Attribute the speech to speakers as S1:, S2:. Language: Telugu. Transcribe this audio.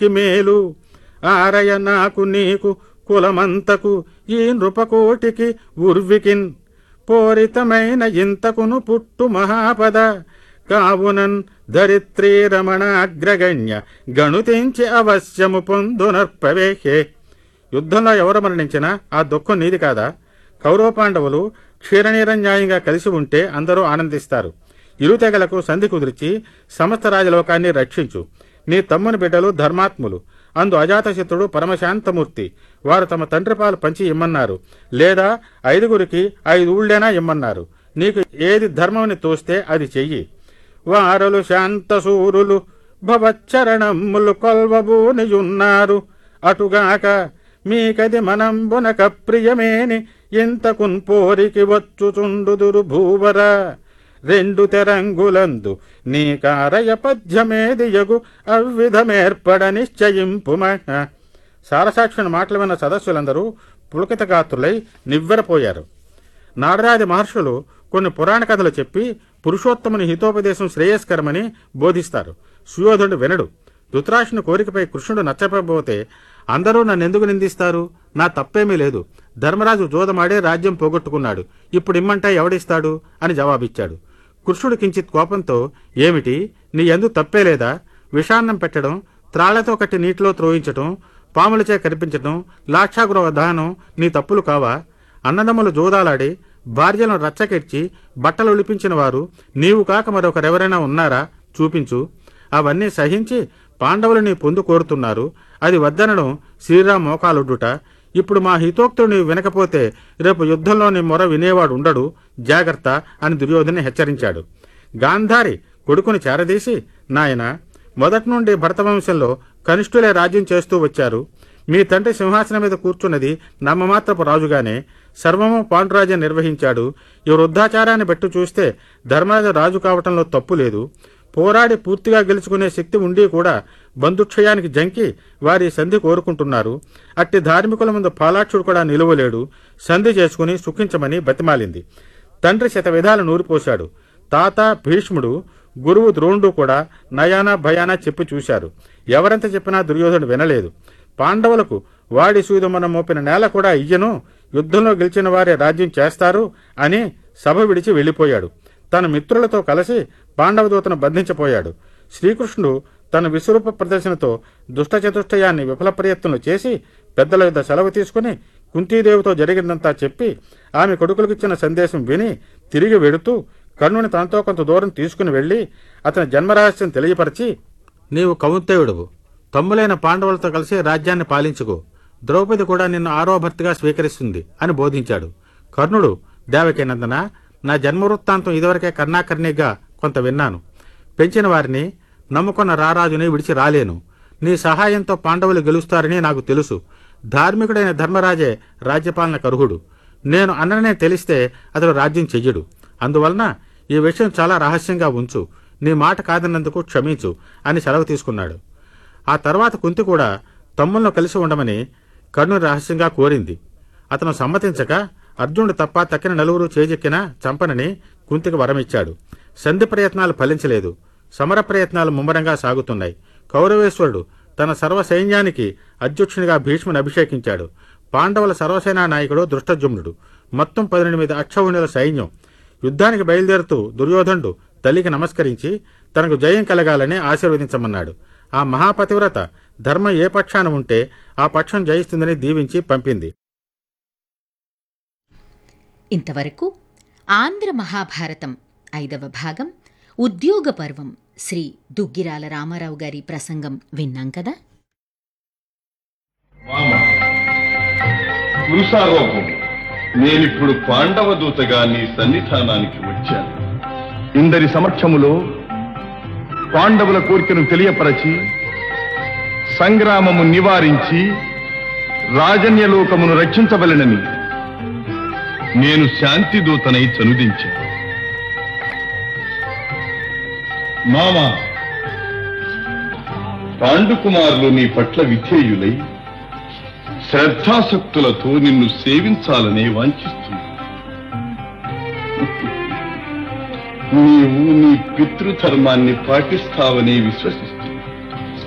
S1: కులమునికి మేలు ఆరయ నాకు నీకు కులమంతకు ఈ నృపకోటికి ఉర్వికిన్ పోరితమైన ఇంతకును పుట్టు మహాపద కావునన్ ధరిత్రీ రమణాగ్రగణ్య గణుతించి అవశ్యము పొందునర్పవేహే యుద్ధంలో ఎవరు మరణించినా ఆ దుఃఖం నీది కాదా కౌరవ పాండవులు క్షీరనీరంజాయంగా కలిసి ఉంటే అందరూ ఆనందిస్తారు ఇరు తెగలకు సంధి కుదిర్చి సమస్త రాజలోకాన్ని రక్షించు నీ తమ్ముని బిడ్డలు ధర్మాత్ములు అందు అజాతశత్రుడు పరమశాంతమూర్తి వారు తమ తండ్రి పాలు పంచి ఇమ్మన్నారు లేదా ఐదుగురికి ఐదు ఊళ్ళైనా ఇమ్మన్నారు నీకు ఏది ధర్మమని తోస్తే అది చెయ్యి వారలు శాంతసూరులు భవచ్చరణములు కొల్వబూనియున్నారు అటుగాక మీకది మనంబునక ప్రియమేని ఇంతకున్ పోరికి వచ్చుచుండుదురు భూవర రెండు తెరంగులందు నీ కారయ పద్యమేదియగు అవ్విధమేర్పడ నిశ్చయింపుమ సారసాక్షుని మాటలు విన్న సదస్సులందరూ పులకితగాత్రులై నివ్వెరపోయారు నారదాది మహర్షులు కొన్ని పురాణ కథలు చెప్పి పురుషోత్తముని హితోపదేశం శ్రేయస్కరమని బోధిస్తారు సుయోధనుడు వినడు ధృతరాష్ట్రుని కోరికపై కృష్ణుడు నచ్చకపోతే అందరూ నన్నెందుకు నిందిస్తారు నా తప్పేమీ లేదు ధర్మరాజు జోదమాడే రాజ్యం పోగొట్టుకున్నాడు ఇప్పుడు ఇమ్మంటే ఎవడిస్తాడు అని జవాబిచ్చాడు కృష్ణుడు కించిత్ కోపంతో ఏమిటి నీ ఎందు తప్పే లేదా విషాన్నం పెట్టడం త్రాళ్లతో కట్టి నీటిలో త్రోయించటం పాములచే కనిపించటం లాక్షాగృహ దానం నీ తప్పులు కావా అన్నదమ్ములు జోదాలాడి భార్యలను రచ్చకెచ్చి బట్టలు ఒలిపించిన వారు నీవు కాక మరొకరెవరైనా ఉన్నారా చూపించు అవన్నీ సహించి పాండవులు నీ పొందు కోరుతున్నారు అది వద్దనడం శ్రీరామ్ మోకాలుడ్డుట ఇప్పుడు మా హితోక్తుడు నీవు వినకపోతే రేపు యుద్ధంలో నీ మొర వినేవాడు ఉండడు జాగ్రత్త అని దుర్యోధని హెచ్చరించాడు గాంధారి కొడుకుని చేరదీసి నాయన మొదటి నుండి భరతవంశంలో కనిష్ఠులే రాజ్యం చేస్తూ వచ్చారు మీ తండ్రి సింహాసనం మీద కూర్చున్నది నమ్మమాత్రపు రాజుగానే సర్వము పాండురాజ్యం నిర్వహించాడు ఈ వృద్ధాచారాన్ని బట్టి చూస్తే ధర్మరాజు రాజు కావటంలో తప్పు లేదు పోరాడి పూర్తిగా గెలుచుకునే శక్తి ఉండి కూడా బంధుక్షయానికి జంకి వారి సంధి కోరుకుంటున్నారు అట్టి ధార్మికుల ముందు పాలాక్షుడు కూడా నిలువలేడు సంధి చేసుకుని సుఖించమని బతిమాలింది తండ్రి శత విధాలు నూరిపోశాడు తాత భీష్ముడు గురువు ద్రోణుడు కూడా నయానా భయానా చెప్పి చూశారు ఎవరెంత చెప్పినా దుర్యోధనుడు వినలేదు పాండవులకు వాడి సూదమన మోపిన నేల కూడా ఇయ్యను యుద్ధంలో గెలిచిన వారే రాజ్యం చేస్తారు అని సభ విడిచి వెళ్ళిపోయాడు తన మిత్రులతో కలిసి పాండవదూతను బంధించపోయాడు శ్రీకృష్ణుడు తన విశ్వరూప ప్రదర్శనతో దుష్ట చతుష్టయాన్ని విఫల ప్రయత్నాలు చేసి పెద్దల యుద్ధ సెలవు తీసుకుని కుంతీదేవితో జరిగిందంతా చెప్పి ఆమె కొడుకులకిచ్చిన సందేశం విని తిరిగి వెడుతూ కర్ణుని తనతో కొంత దూరం తీసుకుని వెళ్ళి అతని జన్మరహస్యం తెలియపరిచి నీవు కౌంతేయుడువు తమ్ములైన పాండవులతో కలిసి రాజ్యాన్ని పాలించుకో ద్రౌపది కూడా నిన్ను ఆరో భర్తగా స్వీకరిస్తుంది అని బోధించాడు కర్ణుడు దేవకీనందన నా జన్మవృత్తాంతం ఇదివరకే కర్ణాకర్ణిగా కొంత విన్నాను పెంచిన వారిని నమ్ముకున్న రారాజుని విడిచి రాలేను నీ సహాయంతో పాండవులు గెలుస్తారని నాకు తెలుసు ధార్మికుడైన ధర్మరాజే రాజ్యపాలన కరుహుడు నేను అన్ననే తెలిస్తే అతడు రాజ్యం చెయ్యడు అందువలన ఈ విషయం చాలా రహస్యంగా ఉంచు నీ మాట కాదన్నందుకు క్షమించు అని సెలవు తీసుకున్నాడు ఆ తర్వాత కుంతి కూడా తమ్ములను కలిసి ఉండమని కర్ణుని రహస్యంగా కోరింది అతను సమ్మతించక అర్జునుడు తప్ప తక్కిన నలుగురు చేజెక్కినా చంపనని కుంతికి వరమిచ్చాడు సంధి ప్రయత్నాలు ఫలించలేదు సమర ప్రయత్నాలు ముమ్మరంగా సాగుతున్నాయి కౌరవేశ్వరుడు తన సర్వ సైన్యానికి అధ్యక్షునిగా భీష్ముని అభిషేకించాడు పాండవుల సర్వసేనా నాయకుడు దృష్టజుమ్నుడు మొత్తం పద్దెనిమిది అక్షౌహిణుల సైన్యం యుద్ధానికి బయలుదేరుతూ దుర్యోధనుడు తల్లికి నమస్కరించి తనకు జయం కలగాలని ఆశీర్వదించమన్నాడు ఆ మహాపతివ్రత ధర్మం ఏ పక్షాన ఉంటే ఆ పక్షం జయిస్తుందని దీవించి పంపింది
S2: ఇంతవరకు ఆంధ్ర మహాభారతం ఐదవ భాగం ఉద్యోగ పర్వం శ్రీ దుగ్గిరాల రామారావు గారి ప్రసంగం విన్నాం కదా
S3: మామ పురుషారోపం నేనిప్పుడు పాండవ దూతగా నీ సన్నిధానానికి వచ్చాను ఇందరి సమక్షములో పాండవుల కోరికను తెలియపరచి సంగ్రామము నివారించి రాజన్యలోకమును రక్షించవలెనని నేను శాంతి దూతనై చనుదించాను మామ పాండుకుమారులు నీ పట్ల విధేయులై శ్రద్ధాసక్తులతో నిన్ను సేవించాలనే వాంఛిస్తుంది నీవు నీ పితృధర్మాన్ని పాటిస్తావని విశ్వసిస్తున్నాను